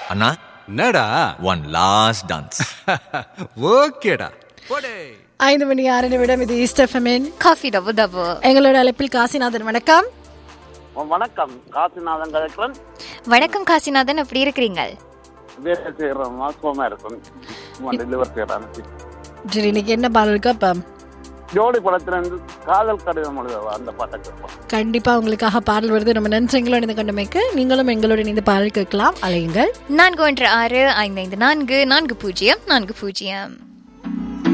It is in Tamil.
அண்ணா என்னடா ஒன் லாஸ்ட் டான்ஸ் ஓகேடா போடே ஐந்து மணி ஆறு நிமிடம் இது ஈஸ்ட் எஃப்எம்என் காஃபி டபு டபு எங்களோட அழைப்பில் காசிநாதன் வணக்கம் வணக்கம் காசிநாதன் கலெக்டர் வணக்கம் காசிநாதன் எப்படி இருக்கிறீங்க வேலை செய்யறோம் சுகமா இருக்கும் சும்மா டெலிவர் செய்யறாங்க சரி இன்னைக்கு என்ன பாடலுக்கு அப்ப ஜோடி படத்துல இருந்து காதல் கடிதம் எழுதுவா அந்த பாட்டை கேட்போம் கண்டிப்பா உங்களுக்காக பாடல் வருது நம்ம நன்றிங்களோட இந்த கண்டமைக்கு நீங்களும் எங்களோட இந்த பாடல் கேட்கலாம் அலையுங்கள் நான்கு ஒன்று ஆறு ஐந்து ஐந்து நான்கு நான்கு பூஜ்ஜியம் நான்கு பூஜ்ஜியம்